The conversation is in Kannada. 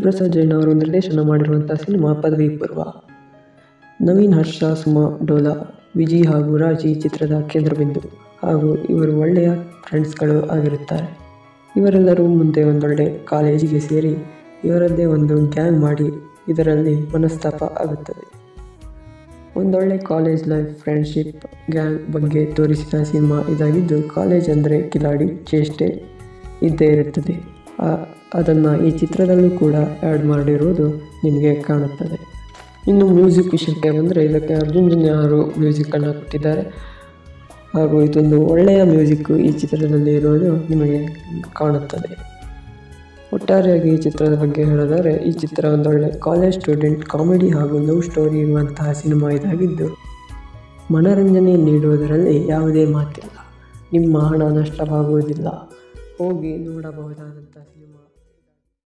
ಹರಿಪ್ರಸಾದ್ ಜೈನ್ ಅವರು ನಿರ್ದೇಶನ ಮಾಡಿರುವಂಥ ಸಿನಿಮಾ ಪದವಿ ಪೂರ್ವ ನವೀನ್ ಹರ್ಷ ಸುಮಾ ಡೋಲಾ ವಿಜಿ ಹಾಗೂ ರಾಜ್ ಈ ಚಿತ್ರದ ಕೇಂದ್ರಬಿಂದು ಹಾಗೂ ಇವರು ಒಳ್ಳೆಯ ಫ್ರೆಂಡ್ಸ್ಗಳು ಆಗಿರುತ್ತಾರೆ ಇವರೆಲ್ಲರೂ ಮುಂದೆ ಒಂದೊಳ್ಳೆ ಕಾಲೇಜಿಗೆ ಸೇರಿ ಇವರದ್ದೇ ಒಂದು ಗ್ಯಾಂಗ್ ಮಾಡಿ ಇದರಲ್ಲಿ ಮನಸ್ತಾಪ ಆಗುತ್ತದೆ ಒಂದೊಳ್ಳೆ ಕಾಲೇಜ್ ಲೈಫ್ ಫ್ರೆಂಡ್ಶಿಪ್ ಗ್ಯಾಂಗ್ ಬಗ್ಗೆ ತೋರಿಸಿದ ಸಿನಿಮಾ ಇದಾಗಿದ್ದು ಕಾಲೇಜ್ ಅಂದರೆ ಕಿಲಾಡಿ ಚೇಷ್ಟೆ ಇದ್ದೇ ಇರುತ್ತದೆ ಅದನ್ನು ಈ ಚಿತ್ರದಲ್ಲೂ ಕೂಡ ಆ್ಯಡ್ ಮಾಡಿರುವುದು ನಿಮಗೆ ಕಾಣುತ್ತದೆ ಇನ್ನು ಮ್ಯೂಸಿಕ್ ವಿಷಯಕ್ಕೆ ಬಂದರೆ ಇದಕ್ಕೆ ಅರ್ಜುನ್ ಜನ್ಯ ಅವರು ಮ್ಯೂಸಿಕ್ಕನ್ನು ಕೊಟ್ಟಿದ್ದಾರೆ ಹಾಗೂ ಇದೊಂದು ಒಳ್ಳೆಯ ಮ್ಯೂಸಿಕ್ಕು ಈ ಚಿತ್ರದಲ್ಲಿ ಇರುವುದು ನಿಮಗೆ ಕಾಣುತ್ತದೆ ಒಟ್ಟಾರೆಯಾಗಿ ಈ ಚಿತ್ರದ ಬಗ್ಗೆ ಹೇಳೋದಾದರೆ ಈ ಚಿತ್ರ ಒಂದೊಳ್ಳೆ ಕಾಲೇಜ್ ಸ್ಟೂಡೆಂಟ್ ಕಾಮಿಡಿ ಹಾಗೂ ಲವ್ ಸ್ಟೋರಿ ಇರುವಂತಹ ಸಿನಿಮಾ ಇದಾಗಿದ್ದು ಮನರಂಜನೆ ನೀಡುವುದರಲ್ಲಿ ಯಾವುದೇ ಮಾತಿಲ್ಲ ನಿಮ್ಮ ಹಣ ನಷ್ಟವಾಗುವುದಿಲ್ಲ ಹೋಗಿ ನೋಡಬಹುದಾದಂಥ ಸಿನಿಮಾ